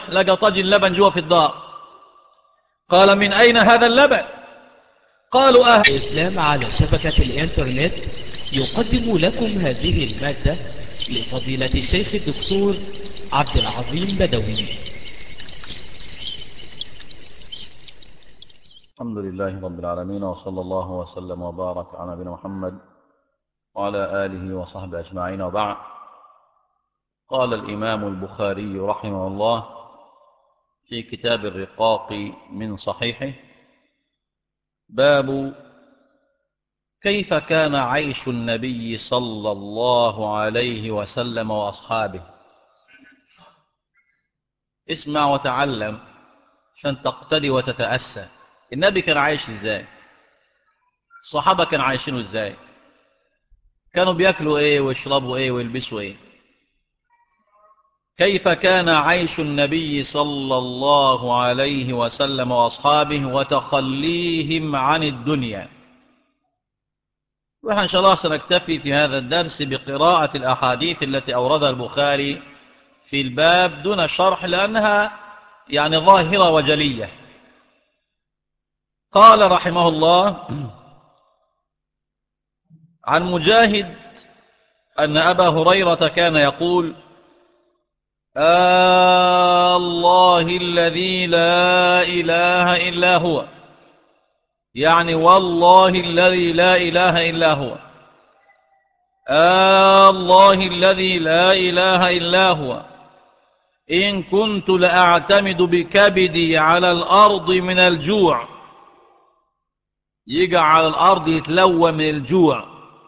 لقى طاجن لبن جوا في الدار قال من أين هذا اللبن قالوا أهل الإسلام على شبكة الإنترنت يقدم لكم هذه المادة لفضيلة الشيخ الدكتور عبد العظيم بدوي الحمد لله رب العالمين وصلى الله وسلم وبارك على نبينا محمد وعلى آله وصحبه أجمعين وبعد قال الإمام البخاري رحمه الله في كتاب الرقاق من صحيحه باب كيف كان عيش النبي صلى الله عليه وسلم وأصحابه اسمع وتعلم عشان تقتدي وتتأسى النبي كان عايش ازاي الصحابة كانوا عايشينه ازاي كانوا بياكلوا ايه ويشربوا ايه ويلبسوا ايه كيف كان عيش النبي صلى الله عليه وسلم وأصحابه وتخليهم عن الدنيا وإن شاء الله سنكتفي في هذا الدرس بقراءة الأحاديث التي أوردها البخاري في الباب دون شرح لأنها يعني ظاهرة وجلية قال رحمه الله عن مجاهد أن أبا هريرة كان يقول آه الله الذي لا إله إلا هو يعني والله الذي لا إله إلا هو آه الله الذي لا إله إلا هو إن كنت لأعتمد بكبدي على الأرض من الجوع يجع على الأرض يتلوى من الجوع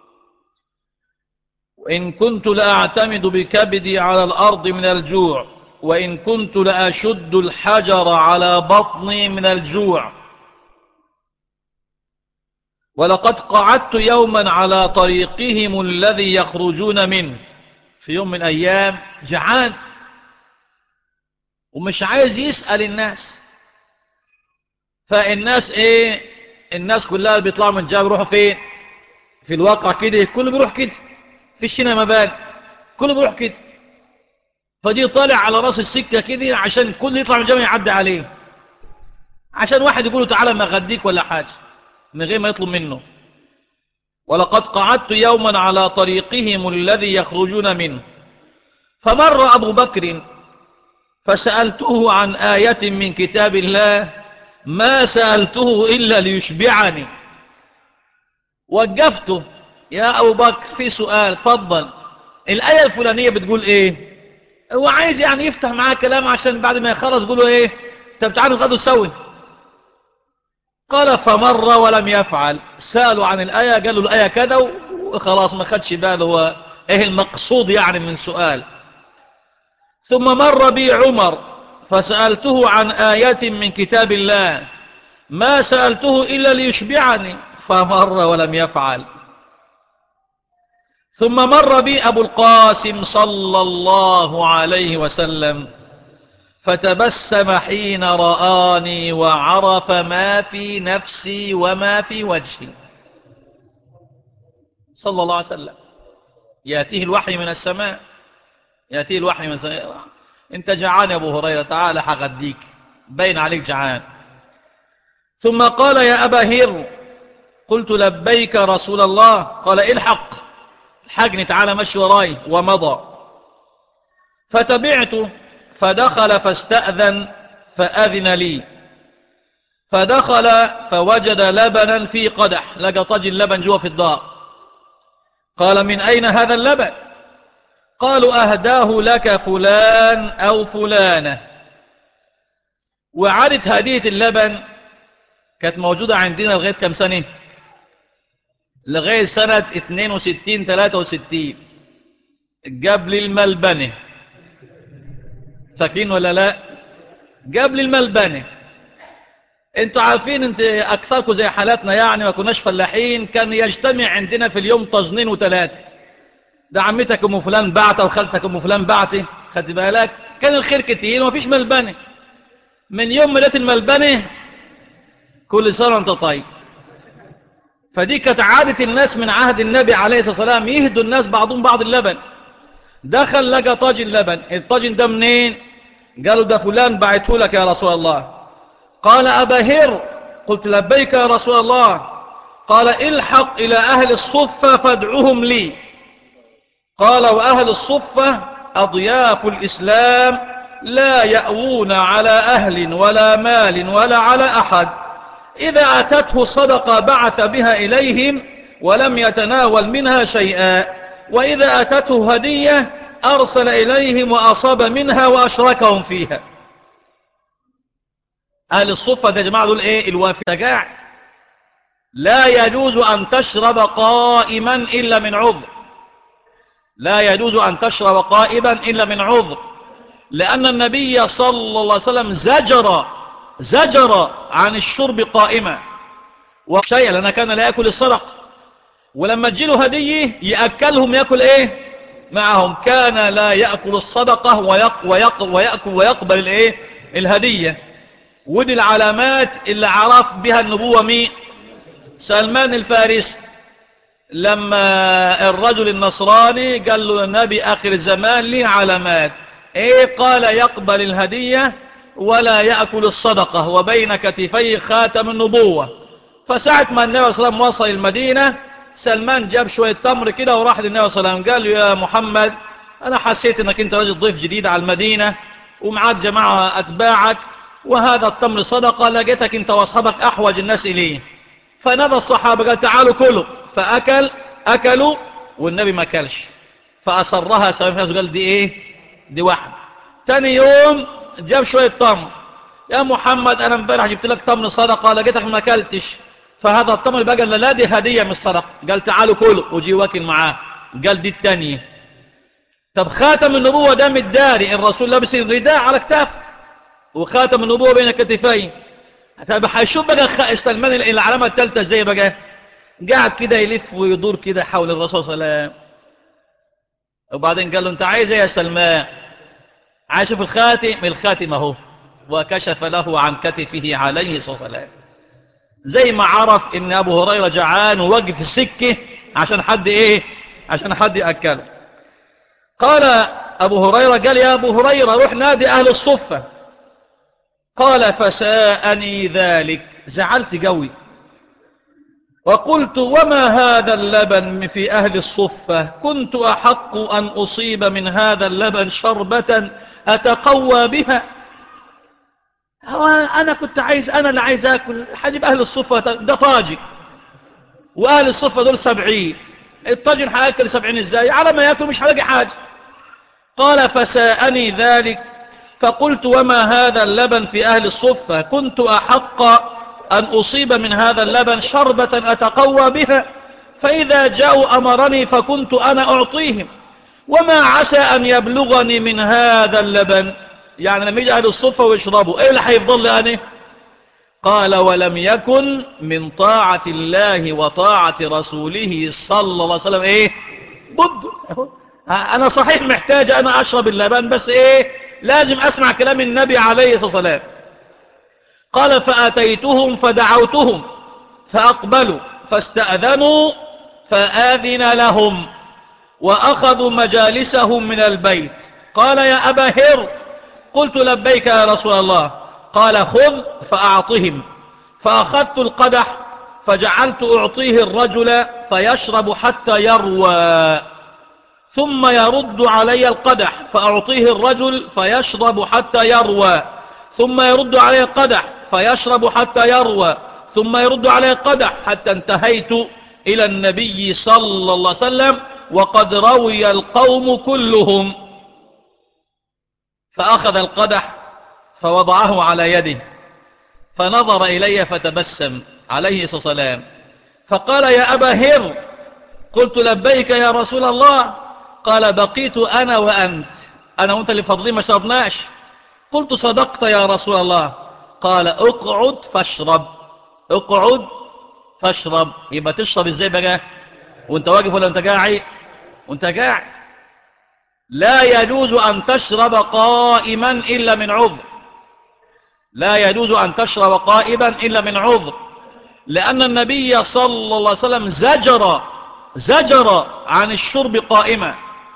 وإن كنت لأعتمد بكبدي على الأرض من الجوع وإن كنت لأشد الحجر على بطني من الجوع ولقد قعدت يوما على طريقهم الذي يخرجون منه في يوم من أيام جعان ومش عايز يسأل الناس فالناس ايه الناس كلها بيطلعوا من جاب يروحوا فين في الواقع كده كله بيروح كده فيش هنا مباني كله بيروح كده فدي طالع على راس السكة كده عشان كل يطلع من الجامع يعدي عليه عشان واحد يقول له تعالى ما اغديك ولا حاجة من غير ما يطلب منه ولقد قعدت يوما على طريقهم الذي يخرجون منه فمر أبو بكر فسألته عن آية من كتاب الله ما سألته إلا ليشبعني وقفته يا أبو بكر في سؤال تفضل الآية الفلانية بتقول إيه هو عايز يعني يفتح معاه كلام عشان بعد ما يخلص يقول له إيه طب تعالوا نغدوا سوي قال فمر ولم يفعل سألوا عن الآية قالوا الآية كذا وخلاص ما خدش باله هو إيه المقصود يعني من سؤال ثم مر بي عمر فسألته عن آية من كتاب الله ما سألته إلا ليشبعني فمر ولم يفعل ثم مر بي أبو القاسم صلى الله عليه وسلم فتبسم حين رآني وعرف ما في نفسي وما في وجهي صلى الله عليه وسلم يأتيه الوحي من السماء يأتيه الوحي من السماء انت جعان يا ابو هريرة تعال حغديك بين عليك جعان ثم قال يا أبا هر قلت لبيك رسول الله قال الحق الحقني تعالى مشي وراي ومضى فتبعته فدخل فاستأذن فأذن لي فدخل فوجد لبنا في قدح لقى طاجن لبن جوا في الدار قال من أين هذا اللبن قالوا أهداه لك فلان أو فلانة وعادة هدية اللبن كانت موجودة عندنا لغاية كم سنة لغاية سنة 62 63 قبل الملبنة فاكرين ولا لا قبل الملبنة انتوا عارفين انت اكثركم زي حالاتنا يعني ما كناش فلاحين كان يجتمع عندنا في اليوم طجنين وثلاثة ده عمتك ام فلان بعته وخالتك ام فلان بعته خدت بالك كان الخير كتير ومفيش ملبنة من يوم ما لقيت الملبنة كل سنة انت طيب فدي كانت عادة الناس من عهد النبي عليه الصلاة والسلام يهدوا الناس بعضهم بعض اللبن دخل لقى طاجن لبن الطاجن ده منين قالوا ده فلان بعته لك يا رسول الله قال أبا هر قلت لبيك يا رسول الله قال الحق إلى أهل الصفة فادعوهم لي قال وأهل الصفة أضياف الإسلام لا يأوون على أهل ولا مال ولا على أحد إذا أتته صدقة بعث بها إليهم ولم يتناول منها شيئا وإذا أتته هدية أرسل إليهم وأصاب منها وأشركهم فيها أهل الصفة ده جماعة دول إيه الوافدقاع لا يجوز أن تشرب قائما إلا من عذر لا يجوز أن تشرب قائما إلا من عذر لأن النبي صلى الله عليه وسلم زجر زجر عن الشرب قائما وشيء لأنه كان لا يأكل الصدق ولما تجيله هدية يأكلهم يأكل إيه معهم كان لا يأكل الصدقة ويق ويق ويأكل ويقبل الإيه الهدية ودي العلامات اللي عرف بها النبوة مين سلمان الفارسي لما الرجل النصراني قال له النبي آخر الزمان ليه علامات ايه قال يقبل الهدية ولا يأكل الصدقة وبين كتفيه خاتم النبوة فساعة ما النبي صلى الله عليه وسلم وصل المدينة سلمان جاب شوية تمر كده وراح للنبي صلى الله عليه وسلم قال له يا محمد أنا حسيت أنك أنت راجل ضيف جديد على المدينة ومعاك جماعة أتباعك وهذا التمر صدقة لقيتك أنت وأصحابك أحوج الناس إليه فنادى الصحابة قال تعالوا كلوا فأكل أكلوا والنبي ما أكلش فأصرها سلمان الفارسي قال دي إيه دي واحدة تاني يوم جاب شوية تمر يا محمد أنا امبارح جبت لك تمر صدقة لقيتك ما أكلتش فهذا التمر بقى قال لا دي هدية من الصدقة قال تعالوا كلوا وجي واكل معاه قال دي التانية طب خاتم النبوة ده مداري الرسول لابس رداء على كتافه وخاتم النبوة بين كتفيه طب هيشوف بقى سلمان العلامة الثالثة ازاي بقى قاعد كده يلف ويدور كده حول الرسول صلى الله عليه وسلم وبعدين قال له انت عايز ايه يا سلمان عايز شوف الخاتم الخاتم اهو وكشف له عن كتفه عليه الصلاة والسلام زي ما عرف ان ابو هريرة جعان ووقف السكة عشان حد ايه عشان حد يأكله قال ابو هريرة قال يا ابو هريرة روح نادي اهل الصفة قال فساءني ذلك زعلت قوي وقلت وما هذا اللبن في أهل الصفة كنت أحق أن أصيب من هذا اللبن شربة أتقوى بها أنا كنت عايز أنا اللي عايز أكل حجب أهل الصفة ده طاجن وأهل الصفة دول سبعين الطاجن هياكل سبعين إزاي على ما يأكل مش هلاقي حاجة قال فساءني ذلك فقلت وما هذا اللبن في أهل الصفة كنت أحق أن أصيب من هذا اللبن شربة أتقوى بها فإذا جاءوا أمرني فكنت أنا أعطيهم وما عسى أن يبلغني من هذا اللبن يعني لما يجي أهل الصفة ويشربوا إيه اللي حيفضل أنا قال ولم يكن من طاعة الله وطاعة رسوله صلى الله عليه وسلم إيه بد أنا صحيح محتاج أنا أشرب اللبن بس إيه لازم أسمع كلام النبي عليه الصلاة والسلام قال فأتيتهم فدعوتهم فأقبلوا فاستأذنوا فآذن لهم وأخذوا مجالسهم من البيت قال يا أبا هر قلت لبيك يا رسول الله قال خذ فأعطهم فأخذت القدح فجعلت أعطيه الرجل فيشرب حتى يروى ثم يرد علي القدح فأعطيه الرجل فيشرب حتى يروى ثم يرد علي القدح فيشرب حتى يروى ثم يرد علي القدح حتى انتهيت إلى النبي صلى الله عليه وسلم وقد روي القوم كلهم فأخذ القدح فوضعه على يده فنظر إلي فتبسم عليه الصلاة والسلام فقال يا أبا هر قلت لبيك يا رسول الله قال بقيت أنا وأنت أنا وأنت اللي فضلي ما شربناش قلت صدقت يا رسول الله قال اقعد فاشرب اقعد فاشرب يبقى تشرب ازاي بقى وانت واقف ولا انت قاعد وانت قاعد لا يجوز أن تشرب قائما إلا من عذر لا يجوز أن تشرب قائما إلا من عذر لأن النبي صلى الله عليه وسلم زجر زجر عن الشرب قائما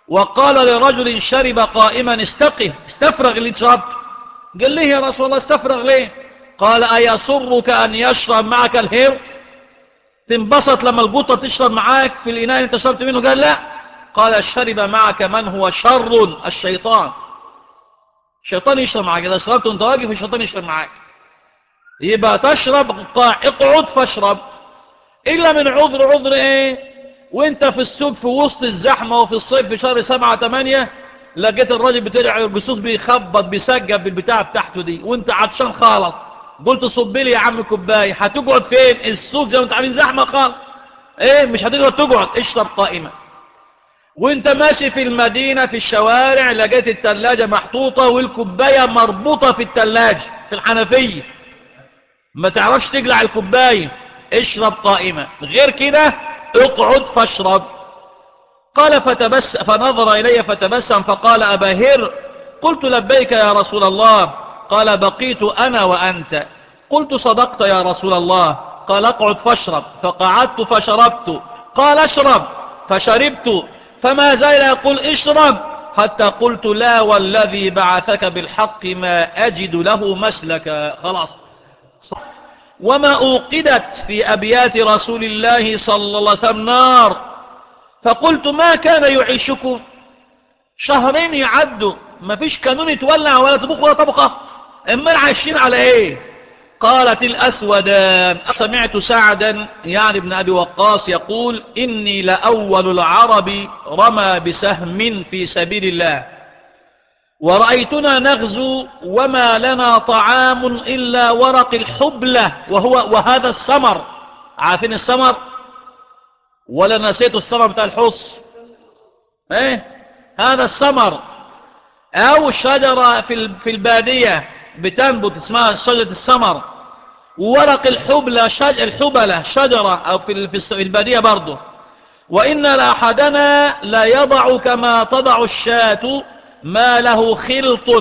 وقال لرجل شرب قائما استقه استفرغ اللي شربت قال ليه يا رسول الله استفرغ ليه قال أيسرك أن يشرب معك الهير تنبسط لما القطة تشرب معاك في الإناء انت شربت منه قال لا قال شرب معك من هو شر الشيطان الشيطان يشرب معاك إذا شربت وانت واقف الشيطان يشرب معاك يبقى تشرب اقعد فاشرب إلا من عذر عذر ايه وانت في السوق في وسط الزحمة وفي الصيف في شهر سبعة تمانية لقيت الراجل بترجع الجسوس بيخبط بيسجب بالبتاع بتاعته دي وانت عطشان خالص قلت صب لي يا عم كوبايه هتقعد فين السوق زي ما انت عاملين زحمه خالص ايه مش هتقدر تقعد اشرب قائمه وانت ماشي في المدينة في الشوارع لقيت التلاجة محطوطة والكوباية مربوطة في التلاجة في الحنفية ما تعرفش تقلع الكوباية اشرب قائمة غير كده اقعد فاشرب قال فتبس فنظر إلي فتبسم فقال أبا هر قلت لبيك يا رسول الله قال بقيت أنا وأنت قلت صدقت يا رسول الله قال اقعد فاشرب فقعدت فشربت قال اشرب فشربت فما زال يقول اشرب حتى قلت لا والذي بعثك بالحق ما أجد له مسلك خلاص وما أوقدت في أبيات رسول الله صلى الله عليه وسلم نار فقلت ما كان يعيشكم شهرين يعدوا ما فيش كانون يتولع ولا طبخ ولا طبخة اما عايشين على ايه قالت الأسودان سمعت سعدا يعني ابن أبي وقاص يقول إني لأول العرب رمى بسهم في سبيل الله ورأيتنا نغزو وما لنا طعام إلا ورق الحبلة وهو وهذا السمر عارفين السمر ولا نسيت السمر بتاع الحص ايه هذا السمر او شجرة في في البادية بتنبت اسمها شجرة السمر وورق الحبلة شج... الحبلة شجرة او في في البادية برضه وإن لأحدنا لا يضع كما تضع الشاة ما له خلط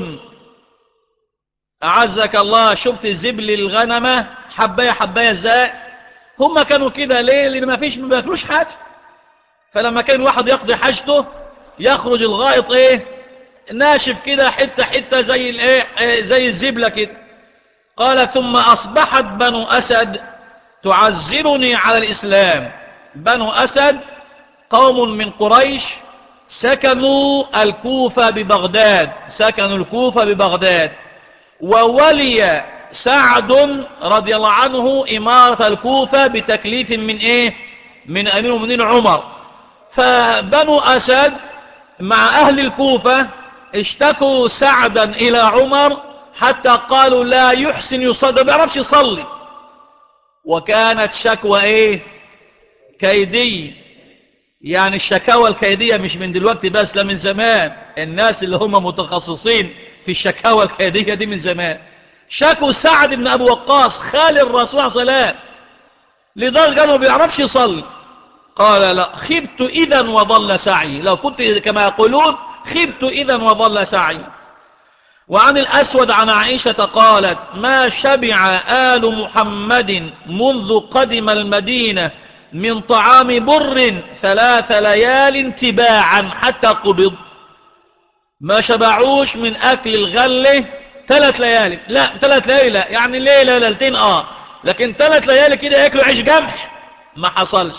أعزك الله شفت زبل الغنمة حباية حباية ازاي هم كانوا كده ليه لأن ما فيش ما بياكلوش حاجة فلما كان واحد يقضي حاجته يخرج الغائط ايه ناشف كده حتة حتة زي الايه زي الزبلة كده قال ثم أصبحت بنو أسد تعزرني على الإسلام بنو أسد قوم من قريش سكنوا الكوفة ببغداد سكنوا الكوفة ببغداد وولي سعد رضي الله عنه إمارة الكوفة بتكليف من إيه من أمير المؤمنين عمر فبنو أسد مع أهل الكوفة اشتكوا سعدا إلى عمر حتى قالوا لا يحسن يصلي ما بيعرفش يصلي وكانت شكوى ايه كيدية يعني الشكاوى الكيدية مش من دلوقتي بس لا من زمان الناس اللي هم متخصصين في الشكاوى الكيدية دي من زمان شكوا سعد بن أبو وقاص خال الرسول صلى الله عليه وسلم لذلك قالوا ما بيعرفش يصلي قال لا خبت إذا وظل سعي لو كنت كما يقولون خبت إذا وظل سعي وعن الأسود عن عائشة قالت ما شبع آل محمد منذ قدم المدينة من طعام بر ثلاث ليال تباعا حتى قبض ما شبعوش من أكل الغلة ثلاث ليالي لا ثلاث ليالي لا يعني ليلة ليلتين آه لكن ثلاث ليالي كده يأكلوا عيش جمح ما حصلش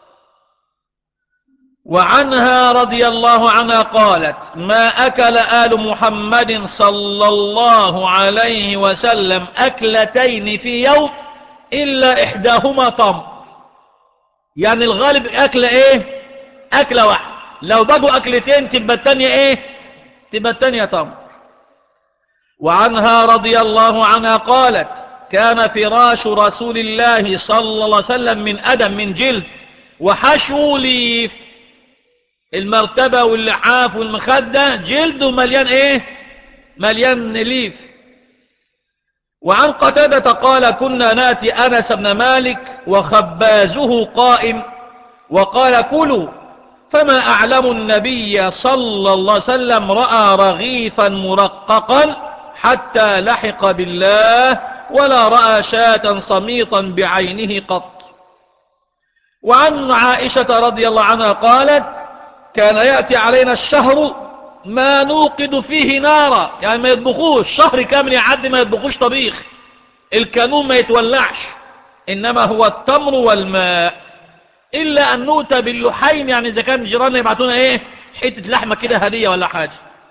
وعنها رضي الله عنها قالت ما أكل آل محمد صلى الله عليه وسلم أكلتين في يوم إلا إحداهما طم يعني الغالب أكل إيه أكلة واحدة لو بقوا أكلتين تبقى التانية إيه تبقى التانية طم وعنها رضي الله عنها قالت كان فراش رسول الله صلى الله عليه وسلم من أدم من جلد وحشو ليف المرتبة واللحاف والمخدة جلده مليان ايه مليان ليف وعن قتادة قال كنا ناتي أنس بن مالك وخبازه قائم وقال كلوا فما أعلم النبي صلى الله عليه وسلم رأى رغيفا مرققا حتى لحق بالله ولا رأى شاة صميطا بعينه قط وعن عائشة رضي الله عنها قالت كان يأتي علينا الشهر ما نوقد فيه نارا يعني ما يطبخوش شهر كامل يعدي ما يطبخوش طبيخ الكانون ما يتولعش إنما هو التمر والماء إلا أن نؤتى باللحيم يعني إذا كان جيراننا يبعتونا إيه حتة لحمة كده هدية ولا حاجة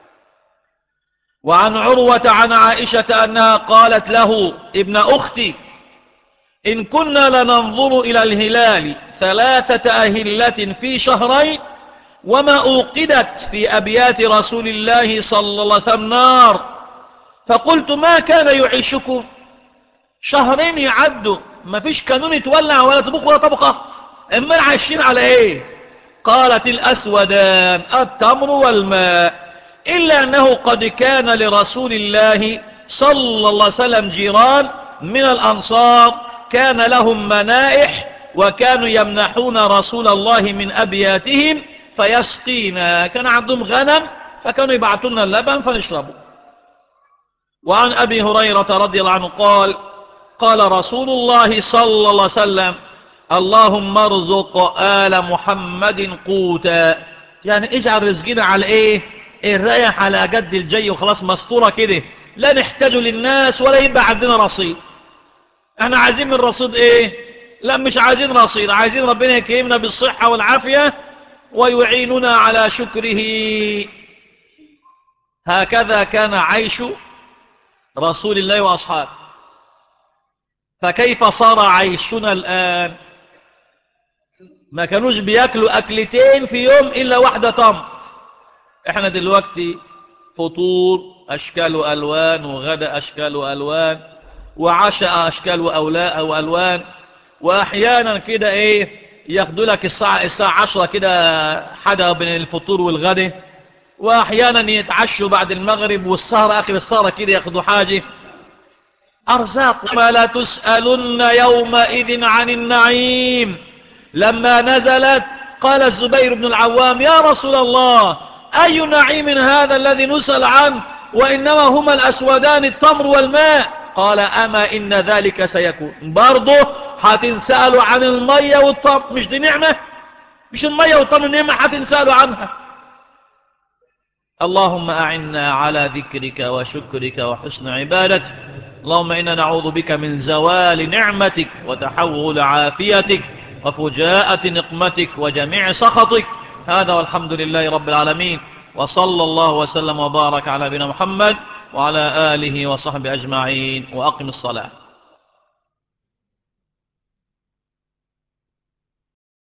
وعن عروة عن عائشة أنها قالت له ابن أختي إن كنا لننظر إلى الهلال ثلاثة أهلة في شهرين وما أوقدت في أبيات رسول الله صلى الله عليه وسلم نار فقلت ما كان يعيشكم شهرين يعدوا ما فيش كانون يتولع ولا طبخ ولا طبخة اما عايشين على ايه قالت الأسودان التمر والماء إلا أنه قد كان لرسول الله صلى الله عليه وسلم جيران من الأنصار كان لهم منائح وكانوا يمنحون رسول الله من أبياتهم فيسقينا كان عندهم غنم فكانوا يبعثون اللبن فنشربه وعن أبي هريرة رضي الله عنه قال قال رسول الله صلى الله عليه وسلم اللهم ارزق آل محمد قوتا يعني اجعل رزقنا على ايه الرايح على قد الجي وخلاص مسطورة كده لا نحتاج للناس ولا يبقى عندنا رصيد احنا عايزين من الرصيد ايه لا مش عايزين رصيد عايزين ربنا يكرمنا بالصحة والعافية ويعيننا على شكره هكذا كان عيش رسول الله وأصحابه فكيف صار عيشنا الآن ما كانوش بياكلوا أكلتين في يوم إلا واحدة تمر احنا دلوقتي فطور أشكال وألوان وغدا أشكال وألوان وعشاء أشكال وأولاء وألوان وأحيانا كده إيه ياخدوا لك الساعة, الساعة عشرة كده حدا بين الفطور والغدا وأحيانا يتعشوا بعد المغرب والسهرة آخر السهرة كده ياخدوا حاجة أرزاق فلا تسألن يومئذ عن النعيم لما نزلت قال الزبير بن العوام يا رسول الله أي نعيم هذا الذي نسأل عنه وإنما هما الأسودان التمر والماء قال أما إن ذلك سيكون برضه هتنسألوا عن المية والتمر مش دي نعمة مش المية والتمر نعمة هتنسألوا عنها اللهم أعنا على ذكرك وشكرك وحسن عبادتك اللهم إنا نعوذ بك من زوال نعمتك وتحول عافيتك وفجاءة نقمتك وجميع سخطك هذا والحمد لله رب العالمين وصلى الله وسلم وبارك على نبينا محمد وعلى آله وصحبه أجمعين وأقم الصلاة